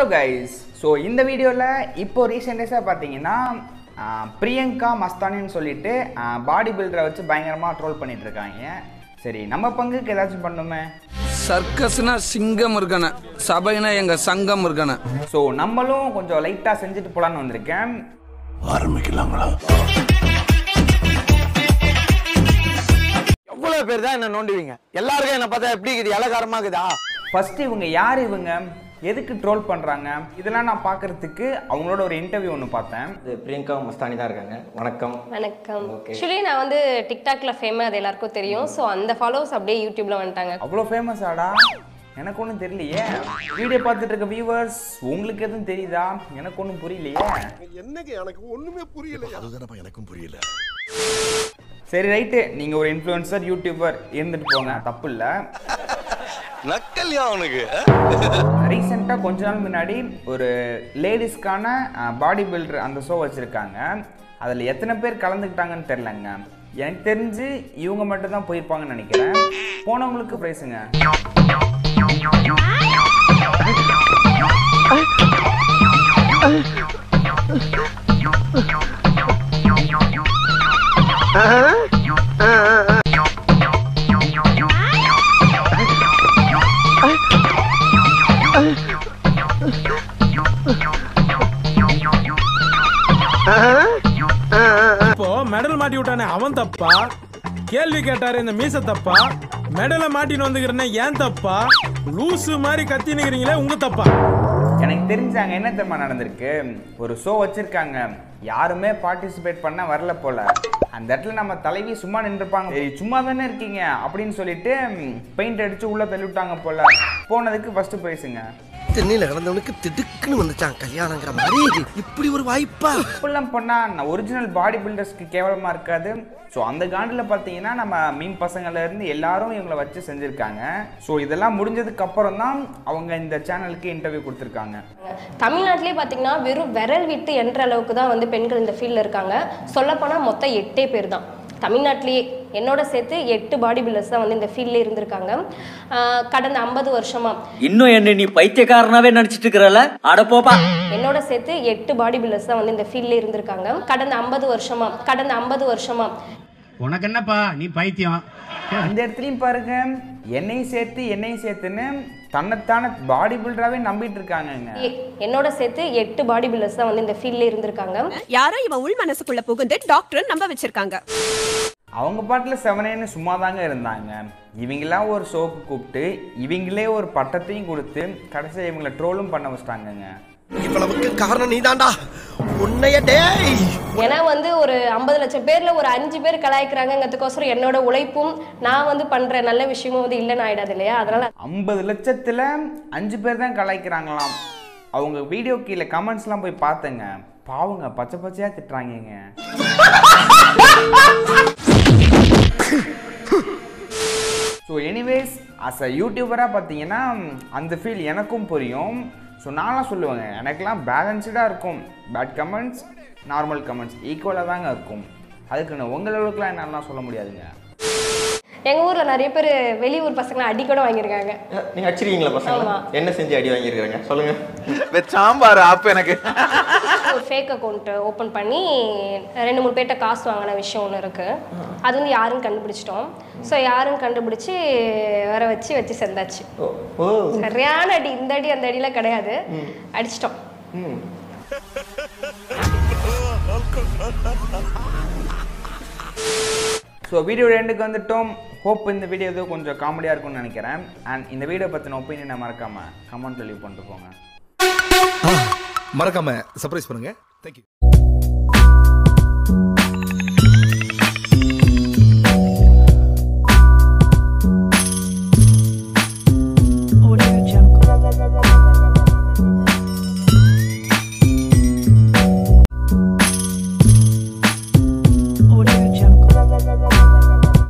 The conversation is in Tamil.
ஹலோ கைஸ் ஸோ இந்த வீடியோவில் இப்போ ரீசெண்டஸாக பார்த்தீங்கன்னா ஆ, பிரியங்கா மஸ்தானின்னு சொல்லிட்டு பாடி பில்டரை வச்சு பயங்கரமாக ட்ரோல் பண்ணிட்டு இருக்காங்க சரி நம்ம பங்குக்கு ஏதாச்சும் பண்ணுமே சர்க்கஸ்னா சிங்கம் இருக்கன சபைனா எங்க சங்கம் இருக்கன ஸோ நம்மளும் கொஞ்சம் லைட்டாக செஞ்சுட்டு போலான்னு வந்திருக்கேன் ஆரம்பிக்கலாங்களா எவ்வளவு பேர் தான் என்ன நோண்டுவீங்க எல்லாருக்கும் என்ன பார்த்தா எப்படி இருக்குது இலகாரமா இருக்குதா ஃபர்ஸ்ட் இவங்க யார் இவங்க எதுக்கு ட்ரோல் பண்ணுறாங்க இதெல்லாம் நான் பார்க்கறதுக்கு அவங்களோட ஒரு இன்டர்வியூ ஒன்று பார்த்தேன் இது பிரியங்கா மஸ்தானி தான் இருக்காங்க வணக்கம் வணக்கம் ஆக்சுவலி நான் வந்து டிக்டாக்ல ஃபேமஸ் அது எல்லாருக்கும் தெரியும் ஸோ அந்த ஃபாலோவர்ஸ் அப்படியே யூடியூப்ல வந்துட்டாங்க அவ்வளோ ஃபேமஸ் ஆடா எனக்கு ஒன்றும் தெரியலையே வீடியோ பார்த்துட்டு இருக்க வியூவர்ஸ் உங்களுக்கு எதுவும் தெரியுதா எனக்கு ஒன்றும் புரியலையே என்னங்க எனக்கு ஒண்ணுமே புரியல அதுதானப்பா எனக்கும் புரியல சரி ரைட்டு நீங்கள் ஒரு இன்ஃப்ளூயன்சர் யூடியூபர் இருந்துட்டு போங்க தப்பு இல்லை நக்கல்யா அவனுக்கு ரீசெண்டாக கொஞ்ச நாள் முன்னாடி ஒரு லேடிஸ்க்கான பாடி பில்டர் அந்த ஷோ வச்சுருக்காங்க அதில் எத்தனை பேர் கலந்துக்கிட்டாங்கன்னு தெரிலங்க எனக்கு தெரிஞ்சு இவங்க மட்டும் தான் போயிருப்பாங்கன்னு நினைக்கிறேன் போனவங்களுக்கு ப்ரைஸுங்க இப்போ மெடல் மாட்டி விட்டானே அவன் தப்பா கேள்வி கேட்டாரு இந்த மீச தப்பா மெடலை மாட்டின்னு வந்துக்கிறனே ஏன் தப்பா லூசு மாதிரி கத்தி நிக்கிறீங்களே உங்க தப்பா எனக்கு தெரிஞ்சு அங்கே என்ன தெரியுமா நடந்திருக்கு ஒரு ஷோ வச்சுருக்காங்க யாருமே பார்ட்டிசிபேட் பண்ண வரல போல அந்த இடத்துல நம்ம தலைவி சும்மா நின்றுப்பாங்க "ஏய், சும்மா தானே இருக்கீங்க அப்படின்னு சொல்லிட்டு பெயிண்ட் அடிச்சு உள்ள தள்ளி விட்டாங்க போல போனதுக்கு ஃபர்ஸ்ட் ப்ரைஸுங்க தென்னையில கிடந்தவனுக்கு திடுக்குன்னு வந்துச்சான் கல்யாணங்கிற மாதிரி இப்படி ஒரு வாய்ப்பா இப்படிலாம் பண்ணால் ஒரிஜினல் பாடி பில்டர்ஸ்க்கு கேவலமாக இருக்காது ஸோ அந்த காண்டில் பார்த்தீங்கன்னா நம்ம மீன் பசங்கள்ல இருந்து எல்லாரும் இவங்களை வச்சு செஞ்சுருக்காங்க ஸோ இதெல்லாம் முடிஞ்சதுக்கு அப்புறம் தான் அவங்க இந்த சேனலுக்கு இன்டர்வியூ கொடுத்துருக்காங்க தமிழ்நாட்டிலே பார்த்தீங்கன்னா வெறும் விரல் விட்டு என்ற அளவுக்கு தான் வந்து பெண்கள் இந்த ஃபீல்டில் இருக்காங்க சொல்லப்போனால் மொத்தம் எட்டே பேர் தான் தமிழ்நாட்டிலேயே என்னோட சேர்த்து எட்டு பாடி பில்டர்ஸ் தான் வந்து இந்த ஃபீல்ட்ல இருந்திருக்காங்க ஆஹ் கடந்த ஐம்பது வருஷமா இன்னும் என்ன நீ பைத்தியக்காரனாவே நடிச்சிட்டு இருக்கிறல அட போப்பா என்னோட சேர்த்து எட்டு பாடி பில்டர்ஸ் தான் வந்து இந்த ஃபீல்ட்ல இருந்திருக்காங்க கடந்த ஐம்பது வருஷமா கடந்த ஐம்பது வருஷமா உனக்கு என்னப்பா நீ பைத்தியம் அந்த இடத்துலையும் பாருங்க என்னையும் சேர்த்து என்னையும் சேர்த்துன்னு தன்னைத்தான பாடி பில்டராகவே நம்பிட்டு இருக்காங்கங்க எ- என்னோட சேர்த்து எட்டு பாடி பில்டர்ஸ் தான் வந்து இந்த ஃபீல்ட்ல இருந்திருக்காங்க யாரோ இவன் உள் மனசுக்குள்ள புகுந்து டாக்டர் நம்ப வச்சிருக்காங்க அவங்க பாட்டில் செவனேன்னு சும்மா தாங்க இருந்தாங்க இவங்களாம் ஒரு ஷோக்கு கூப்பிட்டு இவங்களே ஒரு பட்டத்தையும் கொடுத்து கடைசியாக இவங்களை ட்ரோலும் பண்ண வச்சிட்டாங்கங்க இவ்வளவுக்கு காரணம் நீதான்டா உன்னைய டேய் ஏன்னா வந்து ஒரு ஐம்பது லட்சம் பேர்ல ஒரு அஞ்சு பேர் கலாய்க்கிறாங்கிறதுக்கோசரம் என்னோட உழைப்பும் நான் வந்து பண்ற நல்ல விஷயமும் வந்து இல்லைன்னு ஆயிடாது இல்லையா அதனால ஐம்பது லட்சத்தில் அஞ்சு பேர் தான் கலாய்க்கிறாங்களாம் அவங்க வீடியோ கீழே கமெண்ட்ஸ்லாம் போய் பார்த்தேங்க பாவங்க பச்சை பச்சையாக திட்டுறாங்கங்க ஸோ எனிவேஸ் அஸ் அ யூடியூபராக பார்த்தீங்கன்னா அந்த ஃபீல் எனக்கும் புரியும் ஸோ நான்லாம் சொல்லுவேங்க எனக்கெல்லாம் பேலன்ஸ்டாக இருக்கும் பேட் கமெண்ட்ஸ் நார்மல் கமெண்ட்ஸ் ஈக்குவலாக தாங்க இருக்கும் அதுக்குன்னு உங்களவுக்குலாம் என்னெல்லாம் சொல்ல முடியாதுங்க எங்க ஊர்ல நிறைய பேர் வெளியூர் பசங்களை அடி கூட வாங்கியிருக்காங்க நீங்க அடிச்சிருக்கீங்களா பசங்க ஆமா. என்ன செஞ்சு அடி வாங்கியிருக்காங்க சொல்லுங்க சாம்பார் அப்ப எனக்கு ஒரு ஃபேக் அக்கௌண்ட் ஓப்பன் பண்ணி ரெண்டு மூணு பேர்ட்ட காசு வாங்கின விஷயம் ஒன்று இருக்கு அது வந்து யாரும் கண்டுபிடிச்சிட்டோம் ஸோ யாரும் கண்டுபிடிச்சி வர வச்சு வச்சு செந்தாச்சு ஓ ஓ சரியான அடி இந்த அடி அந்த அடிலாம் கிடையாது அடிச்சிட்டோம் ம் ஸோ வீடியோ ரெண்டுக்கு வந்துட்டோம் ஹோப் இந்த வீடியோ ஏதோ கொஞ்சம் காமெடியாக இருக்கும்னு நினைக்கிறேன் அண்ட் இந்த வீடியோ பற்றின ஒப்பீனியனை மறக்காமல் கமெண்ட் லீவ் பண்ணிட்டு போங்க மறக்காம சர்ப்ரைஸ் பண்ணுங்க தேங்க்யூ